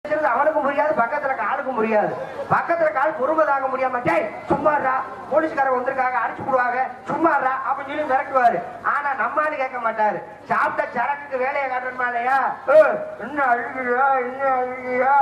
பேசுறது அவனுக்கும் புரியாது பக்கத்துல காலுக்கும் புரியாது பக்கத்துல கால் பொறுமை தாங்க முடியாம டேய் சும்மாடா போலீஸ்காரங்க வந்திருக்காங்க அடிச்சு போடுவாங்க சும்மாடா அப்படின்னு சொல்லி மிரட்டுவாரு ஆனா நம்மால கேட்க மாட்டாரு சாப்பிட்ட சரக்குக்கு வேலையை காட்டணுமா இல்லையா ஏய், என்ன அழுகியா என்ன அழுகியா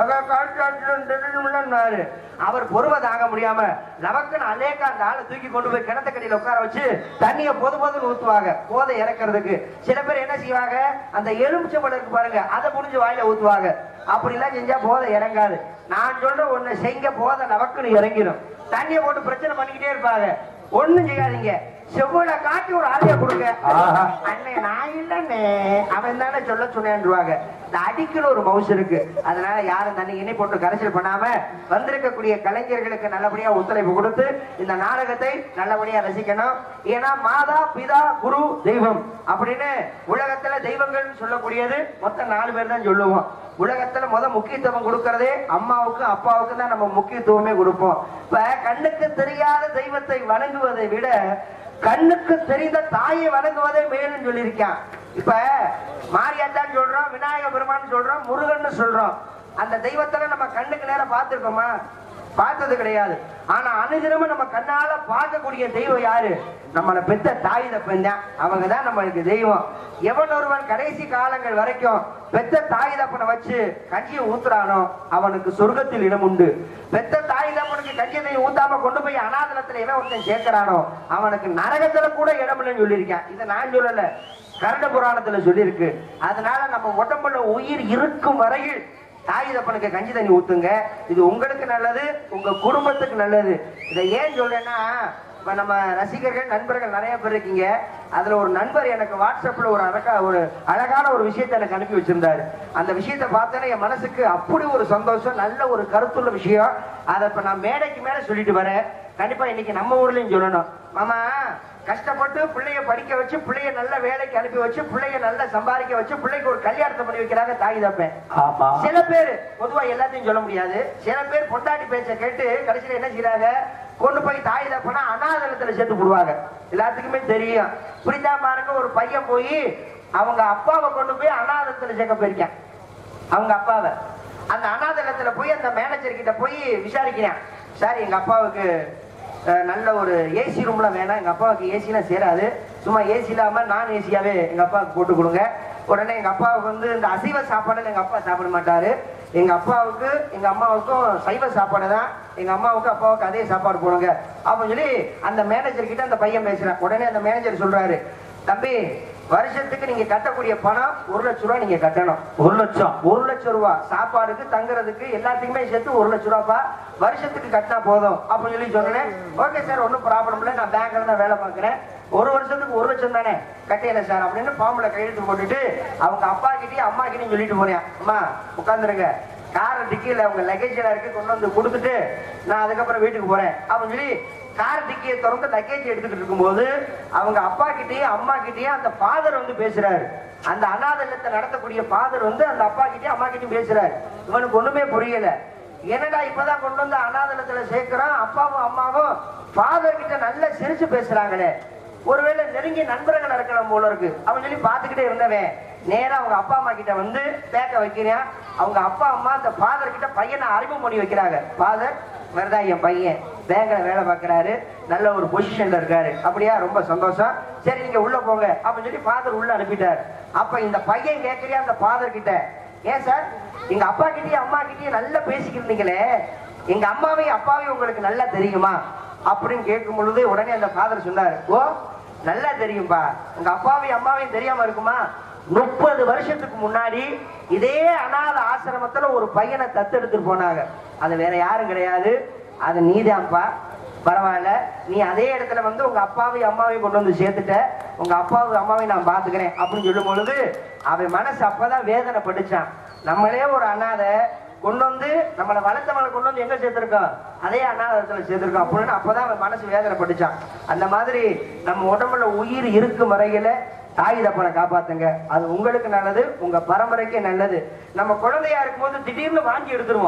காட்டு அவர் பொறுமை தாங்க முடியாம லவக்குன்னு அலேக்கா அந்த ஆளை தூக்கி கொண்டு போய் கிணத்துக்கடியில உட்கார வச்சு தண்ணிய பொது பொதுன்னு ஊத்துவாங்க போதை இறக்குறதுக்கு சில பேர் என்ன செய்வாங்க அந்த எலுமிச்சம்பழம் இருக்கு பாருங்க அதை முடிஞ்சு வாயில ஊத்துவாங்க அப்படி எல்லாம் செஞ்சா போதை இறங்காது நான் சொல்ற ஒண்ணு செய்ய போதை லவக்குன்னு இறங்கிடும் தண்ணிய போட்டு பிரச்சனை பண்ணிக்கிட்டே இருப்பாங்க ஒண்ணும் செய்யாதீங்க செவ்வளை காட்டி ஒரு ஆளைய கொடுங்க ஆஹா. அண்ணே நான் இல்லண்ணே அவன் தானே சொல்ல சொன்னேன்றுவாங்க இந்த அடிக்குன்னு ஒரு மவுஸ் இருக்கு அதனால யாரும் தண்ணி இணை போட்டு கரைசல் பண்ணாம வந்திருக்கக்கூடிய கலைஞர்களுக்கு நல்லபடியா ஒத்துழைப்பு கொடுத்து இந்த நாடகத்தை நல்லபடியா ரசிக்கணும் ஏன்னா மாதா பிதா குரு தெய்வம் அப்படின்னு உலகத்துல தெய்வங்கள் சொல்லக்கூடியது மொத்தம் நாலு பேர் தான் சொல்லுவோம் உலகத்துல முத முக்கியத்துவம் கொடுக்கறதே அம்மாவுக்கு அப்பாவுக்கு தான் நம்ம முக்கியத்துவமே கொடுப்போம் இப்ப கண்ணுக்கு தெரியாத தெய்வத்தை வணங்குவதை விட கண்ணுக்கு தெரிந்த தாயை வணங்குவதே மேலும் சொல்லியிருக்கான் இப்ப மாரியாத்தான் சொல்றோம் விநாயக பெருமான் சொல்றோம் முருகன் சொல்றோம் அந்த தெய்வத்துல நம்ம கண்ணுக்கு நேரம் பார்த்திருக்கோமா பார்த்தது கிடையாது ஆனா அனுதினமும் நம்ம கண்ணால பார்க்கக்கூடிய தெய்வம் யாரு நம்மளை பெத்த தாய் தப்பன் தான் அவங்க தான் நம்மளுக்கு தெய்வம் எவன் ஒருவன் கடைசி காலங்கள் வரைக்கும் பெத்த தாய் தப்பனை வச்சு கஞ்சியை ஊத்துறானோ அவனுக்கு சொர்க்கத்தில் இடம் உண்டு பெத்த தாய் தப்பனுக்கு கஞ்சியை ஊத்தாம கொண்டு போய் அனாதலத்துல எவன் ஒருத்தன் சேர்க்கிறானோ அவனுக்கு நரகத்துல கூட இடம் இல்லைன்னு சொல்லியிருக்கேன் இதை நான் சொல்லல கருட புராணத்துல சொல்லியிருக்கு அதனால நம்ம உடம்புல உயிர் இருக்கும் வரையில் தாய் தப்பனுக்கு கஞ்சி தண்ணி ஊத்துங்க இது உங்களுக்கு நல்லது உங்க குடும்பத்துக்கு நல்லது இதை ஏன் சொல்றேன்னா இப்ப நம்ம ரசிகர்கள் நண்பர்கள் நிறைய பேர் இருக்கீங்க அதுல ஒரு நண்பர் எனக்கு வாட்ஸ்அப்ல ஒரு அழகா ஒரு அழகான ஒரு விஷயத்தை எனக்கு அனுப்பி வச்சிருந்தாரு அந்த விஷயத்தை பார்த்தோன்னே என் மனசுக்கு அப்படி ஒரு சந்தோஷம் நல்ல ஒரு கருத்துள்ள விஷயம் அதை இப்ப நான் மேடைக்கு மேல சொல்லிட்டு வரேன் கண்டிப்பா இன்னைக்கு நம்ம ஊர்லயும் சொல்லணும் மாமா கஷ்டப்பட்டு பிள்ளைய படிக்க வச்சு பிள்ளைய நல்ல வேலைக்கு அனுப்பி வச்சு பிள்ளைய நல்லா சம்பாதிக்க வச்சு பிள்ளைக்கு ஒரு கல்யாணத்தை பண்ணி வைக்கிறாங்க தாய் தப்பேன் ஆமா சில பேர் பொதுவா எல்லாத்தையும் சொல்ல முடியாது சில பேர் பொண்டாட்டி பேச்ச கேட்டு கடைசியில என்ன செய்யறாங்க கொண்டு போய் தாய் தப்பனா அனாதலத்துல சேர்த்து போடுவாங்க எல்லாத்துக்குமே தெரியும் இப்படித்தான் பாருங்க ஒரு பையன் போய் அவங்க அப்பாவை கொண்டு போய் அனாதலத்துல சேர்க்க போயிருக்கேன் அவங்க அப்பாவை அந்த அனாதலத்துல போய் அந்த மேனேஜர் கிட்ட போய் விசாரிக்கிறேன் சார் எங்க அப்பாவுக்கு அஹ், நல்ல ஒரு ஏசி ரூம்ல வேணாம் எங்க அப்பாவுக்கு ஏசிலாம் சேராது சும்மா ஏசி இல்லாம நான் ஏசியாவே எங்க அப்பாவுக்கு போட்டு கொடுங்க உடனே எங்க அப்பாவுக்கு வந்து இந்த அசைவ சாப்பாடுல எங்க அப்பா சாப்பிட மாட்டாரு எங்க அப்பாவுக்கு எங்க அம்மாவுக்கும் சைவ சாப்பாடு தான் எங்க அம்மாவுக்கு அப்பாவுக்கு அதே சாப்பாடு போடுங்க அப்படின்னு சொல்லி அந்த மேனேஜர் கிட்ட அந்த பையன் பேசுறேன் உடனே அந்த மேனேஜர் சொல்றாரு தம்பி வருஷத்துக்கு நீங்க கட்டக்கூடிய பணம் ஒரு லட்ச ரூபாய் நீங்க கட்டணும் ஒரு லட்சம் ஒரு லட்சம் ரூபாய் சாப்பாடுக்கு தங்குறதுக்கு எல்லாத்துக்குமே சேர்த்து ஒரு லட்ச ரூபாப்பா வருஷத்துக்கு கட்டினா போதும் அப்படின்னு சொல்லி சொன்னேன் ஓகே சார் ஒன்றும் ப்ராப்ளம் இல்லை நான் பேங்க்ல தான் வேலை பார்க்குறேன் ஒரு வருஷத்துக்கு ஒரு லட்சம் தானே கட்டியல சார் அப்படின்னு ஃபார்ம்ல கையெழுத்து போட்டுட்டு அவங்க அப்பா கிட்டயும் அம்மா கிட்டயும் சொல்லிட்டு போனேன் அம்மா உட்காந்துருங்க கார் டிக்கியில அவங்க லக்கேஜ் எல்லாம் இருக்கு கொண்டு வந்து கொடுத்துட்டு நான் அதுக்கப்புறம் வீட்டுக்கு போறேன் அப்படின்னு சொல்லி கார் டிக்கியை திறந்து லக்கேஜ் எடுத்துக்கிட்டு இருக்கும்போது அவங்க அப்பா கிட்டயும் அம்மா கிட்டயும் அந்த ஃபாதர் வந்து பேசுறாரு அந்த அனாதை இல்லத்தை நடத்தக்கூடிய ஃபாதர் வந்து அந்த அப்பா கிட்டயும் அம்மா கிட்டயும் பேசுறாரு இவனுக்கு ஒண்ணுமே புரியல என்னடா இப்பதான் கொண்டு வந்து அனாதலத்துல சேர்க்கிறான் அப்பாவும் அம்மாவும் ஃபாதர் கிட்ட நல்லா சிரிச்சு பேசுறாங்களே ஒருவேளை நெருங்கிய நண்பர்கள் இருக்கலாம் போல இருக்கு அவன் சொல்லி பாத்துக்கிட்டே இருந்தவன் நேரா அவங்க அப்பா அம்மா கிட்ட வந்து பேக்க வைக்கிறேன் அவங்க அப்பா அம்மா அந்த ஃபாதர் கிட்ட பையனை அறிமுகம் பண்ணி வைக்கிறாங்க ஃபாதர் வரதான் என் பையன் பேங்க்ல வேலை பார்க்கறாரு நல்ல ஒரு பொசிஷன்ல இருக்காரு அப்படியா ரொம்ப சந்தோஷம் சரி நீங்க உள்ள போங்க அப்படின்னு சொல்லி ஃபாதர் உள்ள அனுப்பிட்டாரு அப்ப இந்த பையன் கேட்கறியா அந்த ஃபாதர் கிட்ட ஏன் சார் எங்க அப்பா கிட்டயும் அம்மா கிட்டயும் நல்லா பேசிக்கிட்டு இருந்தீங்களே எங்க அம்மாவையும் அப்பாவையும் உங்களுக்கு நல்லா தெரியுமா அப்படின்னு கேட்கும் பொழுது உடனே அந்த ஃபாதர் சொன்னாரு ஓ நல்லா தெரியும்பா உங்க அப்பாவையும் அம்மாவையும் தெரியாம இருக்குமா முப்பது வருஷத்துக்கு முன்னாடி இதே அனாத ஆசிரமத்துல ஒரு பையனை தத்தெடுத்துட்டு போனாங்க அது வேற யாரும் கிடையாது அது நீதான்ப்பா பரவாயில்ல நீ அதே இடத்துல வந்து உங்க அப்பாவையும் அம்மாவையும் கொண்டு வந்து சேர்த்துட்ட உங்க அப்பாவும் அம்மாவையும் நான் பாத்துக்கிறேன் அப்படின்னு சொல்லும் பொழுது அவன் மனசு அப்பதான் வேதனை படிச்சான் நம்மளே ஒரு அனாதை கொண்டு வந்து நம்மளை வளர்த்தவங்களை கொண்டு வந்து எங்க சேர்த்திருக்கோம் அதே அனாதத்துல சேர்த்திருக்கோம் அப்படின்னு அப்பதான் அவன் மனசு வேதனை படிச்சான் அந்த மாதிரி நம்ம உடம்புல உயிர் இருக்கும் வரையில தாய் தப்பனை காப்பாத்துங்க அது உங்களுக்கு நல்லது உங்க பரம்பரைக்கே நல்லது நம்ம குழந்தையா இருக்கும்போது திடீர்னு வாங்கி எடுத்துருவோம்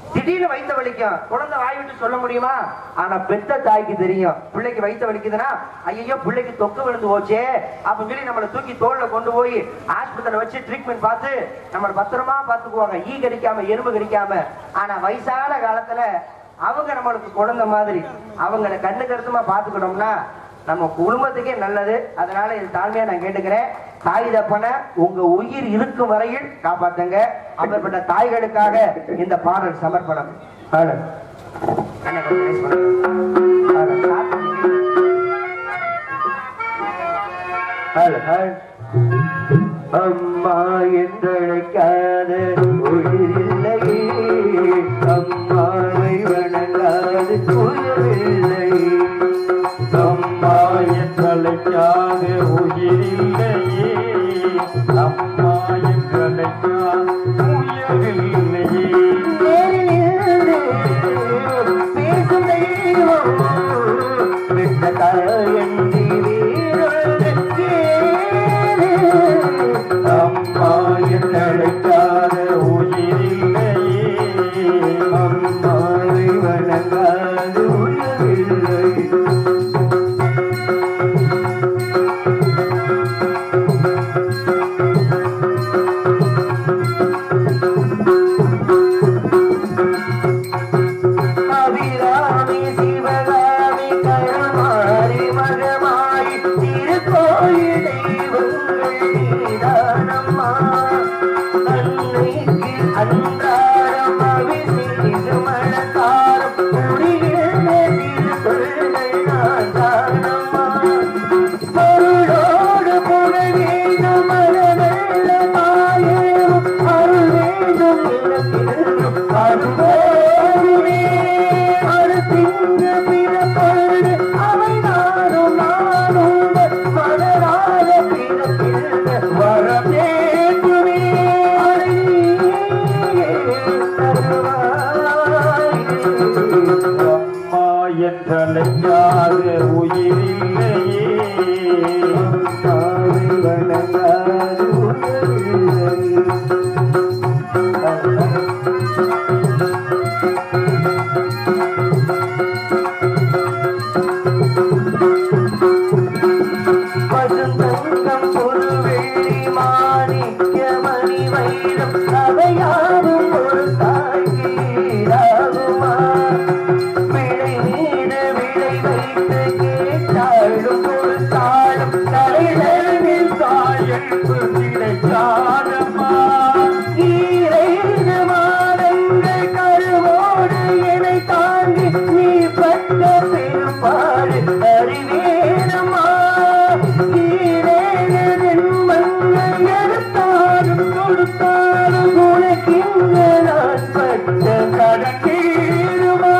திடீர்னு வயித்த வலிக்கும் குழந்தை வாய் விட்டு சொல்ல முடியுமா ஆனா பெத்த தாய்க்கு தெரியும் பிள்ளைக்கு வயித்த வலிக்குதுன்னா ஐயோ பிள்ளைக்கு தொக்கு விழுந்து போச்சே அப்படின்னு சொல்லி நம்மளை தூக்கி தோல்ல கொண்டு போய் ஆஸ்பத்திரியில வச்சு ட்ரீட்மெண்ட் பார்த்து நம்மளை பத்திரமா பார்த்துக்குவாங்க ஈ கடிக்காம எறும்பு கடிக்காம ஆனா வயசான காலத்துல அவங்க நம்மளுக்கு குழந்தை மாதிரி அவங்கள கண்ணு கருத்துமா பார்த்துக்கிட்டோம்னா நம்ம குடும்பத்துக்கே நல்லது அதனால இது தாழ்மையா நான் கேட்டுக்கிறேன் தாய் தப்பன உங்க உயிர் இருக்கும் வரையில் காப்பாத்துங்க அப்படிப்பட்ட தாய்களுக்காக இந்த பாடல் சமர்ப்பணம் பாடல் அண்ணா, கொஞ்சம் raise பண்ணுங்க. பாடல். பாடல், பாடல். அம்மா என்றழைக்காத உயிரில்லையே அம்மாவை வணங்காது உயிரில்லையே அம்மா என்றழைக்காத உயிரில்லையே அம்மா என்றழைக்காத உயிரில்லையே பேசும் தெய்வம் விட்ட தாயந்தி அம்மா என்றழைக்காத உயிரில்லையே அம்மாவை வணங்காது உயிரில்லை அபிராமி சிவகாமி கருமாரி மகமாய் திருக்கோயில் தெய்வங்கள் நீதானம்மா அன்னைக்கு அன்றாடம் அபிஷேக மணக்காரம் குடியிருந்த திருக்கொள்கை நான் தானம்மா பொருளோடு புகழ் வேண்டும் மனமெல்ல தாயேவும் அருள் வேண்டும் இலக்கிலும் அருள்வோடுமே அடுத்திங்கு பிறப்பொழுது அவை நானும் நானும் மலராக பிறப்பிருந்த வரம் வேண்டுமே அழகியே தருவாயே. அம்மா என்றழைக்காத உயிரில்லையே அம்மாவை வணங்காது உயிரில்லை. பசுந்தங்கம் பொருள்வெள்ளி மாணிக்க மணி வைரம் அவையாவும் ஒரு தாய்கீராகுமா விளை மீது விளை வைத்து கேட்டாலும் கொடுத்தாலும் தலைகளில் தாயென்று கிடைக்காதம்மா ஈரைந்து மாதங்கள் கருவோடு என்னை தாங்கி நீ பட்ட பெரும்பாடு அறிவேனம்மா ஈரேழு ஜென்மங்கள் எடுத்தாலும் கொடுத்தாலும் உனக்கிங்க நான் பட்ட கடன் தீருமா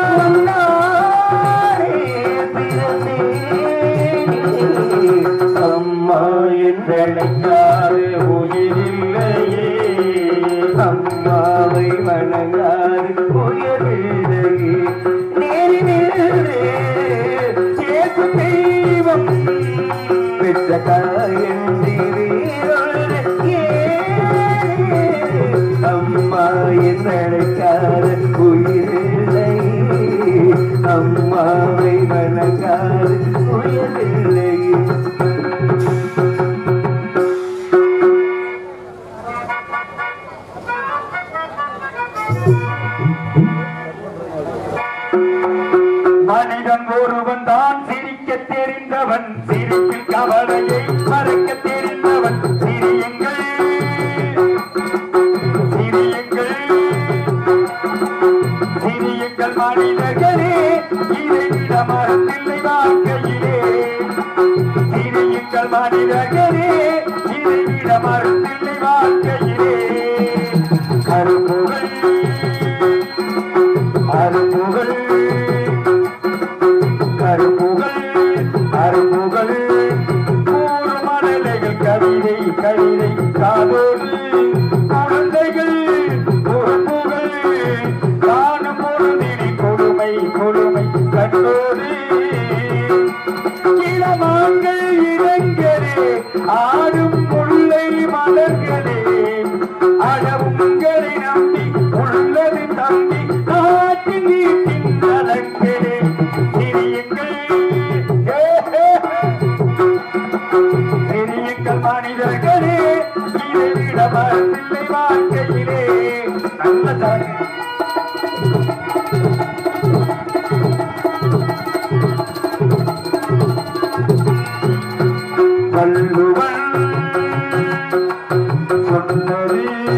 உன்னாலே பிறந்தேனே. அம்மா என்றழைக்காத உயிரில்லையே அம்மாவை வணங்காது உயர்வில்லையே நேரிலே சேர்க்கும் தெய்வம் பெற்ற தாயன்றி வேறொரு ஏழே. அம்மா என்றழைக்காத உயிரில்லை அம்மாவை வணங்காது உயர்வில்லை மனிதன் ஒருவன் தான் சிரிக்க தெரிந்தவன் சிரிப்பில் கவலையை மறைக்க தெரிந்தவன் சிரியுங்கள் சிரியுங்கள் சிரியுங்கள் மனிதர்களே இதை விட மரத்தில்லை வாழ்க்கையிலே சிரியுங்கள் மனிதர்களே இதை விட மரத்தில்லை வாழ்க்கையிலே கருப்புகள் அருப்புகள் கருப்புகள் அருப்புகள் கூறு மணலைகள் கவிதை கவிதை காதோடு குழந்தைகள் பொறுப்புகள் காணும் பொழுதினி கொடுமை கொடுமை கண்டோடு இளமாங்கள் இளங்களே ஆடும் முல்லை மலர்களே அழவுங்களை நம்பி உள்ள சரக்கு வள்ளுவன் சொன்னது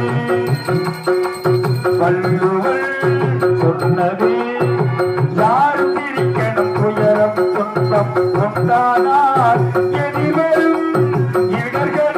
வள்ளுவன் சொன்னது யாரும் பிரிக்கணும் துயரம் துன்பம் கொண்டானால் எதிர்வரும் இடர்கள்